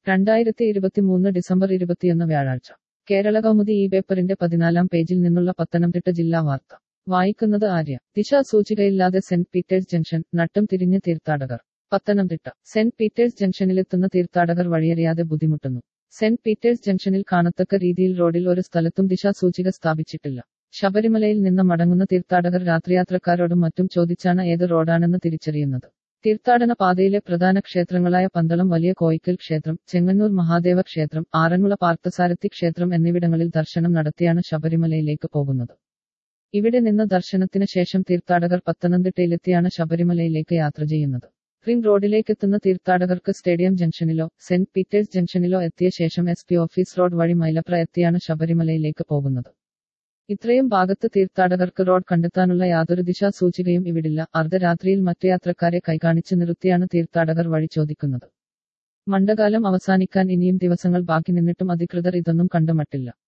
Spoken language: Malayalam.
രണ്ടായിരത്തി ഇരുപത്തിമൂന്ന് ഡിസംബർ ഇരുപത്തിയൊന്ന് വ്യാഴാഴ്ച കേരള കൗമുദി ഈ പേപ്പറിന്റെ പതിനാലാം പേജിൽ നിന്നുള്ള പത്തനംതിട്ട ജില്ലാ വാർത്ത വായിക്കുന്നത് ആര്യ ദിശ സൂചികയില്ലാതെ സെന്റ് പീറ്റേഴ്സ് ജംഗ്ഷൻ നട്ടും തിരിഞ്ഞ് തീർത്ഥാടകർ പത്തനംതിട്ട സെന്റ് പീറ്റേഴ്സ് ജംഗ്ഷനിലെത്തുന്ന തീർത്ഥാടകർ വഴിയറിയാതെ ബുദ്ധിമുട്ടുന്നു സെന്റ് പീറ്റേഴ്സ് ജംഗ്ഷനിൽ കാണത്തക്ക രീതിയിൽ റോഡിൽ ഒരു സ്ഥലത്തും ദിശാസൂചിക സ്ഥാപിച്ചിട്ടില്ല ശബരിമലയിൽ നിന്ന് മടങ്ങുന്ന തീർത്ഥാടകർ രാത്രിയാത്രക്കാരോടും മറ്റും ചോദിച്ചാണ് ഏത് റോഡാണെന്ന് തിരിച്ചറിയുന്നത് തീർത്ഥാടന പാതയിലെ പ്രധാന ക്ഷേത്രങ്ങളായ പന്തളം വലിയ കോയിക്കൽ ക്ഷേത്രം ചെങ്ങന്നൂർ മഹാദേവ ക്ഷേത്രം ആറന്മുള പാർത്ഥസാരഥി ക്ഷേത്രം എന്നിവിടങ്ങളിൽ ദർശനം നടത്തിയാണ് ശബരിമലയിലേക്ക് പോകുന്നത് ഇവിടെ നിന്ന് ദർശനത്തിന് ശേഷം തീർത്ഥാടകർ പത്തനംതിട്ടയിലെത്തിയാണ് ശബരിമലയിലേക്ക് യാത്ര ചെയ്യുന്നത് റിംഗ് റോഡിലേക്കെത്തുന്ന തീർത്ഥാടകർക്ക് സ്റ്റേഡിയം ജംഗ്ഷനിലോ സെന്റ് പീറ്റേഴ്സ് ജംഗ്ഷനിലോ എത്തിയ ശേഷം എസ് പി ഓഫീസ് റോഡ് വഴി മൈലപ്ര എത്തിയാണ് ശബരിമലയിലേക്ക് പോകുന്നത് ഇത്രയും ഭാഗത്ത് തീർത്ഥാടകർക്ക് റോഡ് കണ്ടെത്താനുള്ള യാതൊരു ദിശാസൂചികയും ഇവിടില്ല അർദ്ധരാത്രിയിൽ മറ്റു യാത്രക്കാരെ കൈകാണിച്ച് നിർത്തിയാണ് തീർത്ഥാടകർ വഴി ചോദിക്കുന്നത് മണ്ഡകാലം അവസാനിക്കാൻ ഇനിയും ദിവസങ്ങൾ ബാക്കി നിന്നിട്ടും അധികൃതർ ഇതൊന്നും കണ്ടുമട്ടില്ല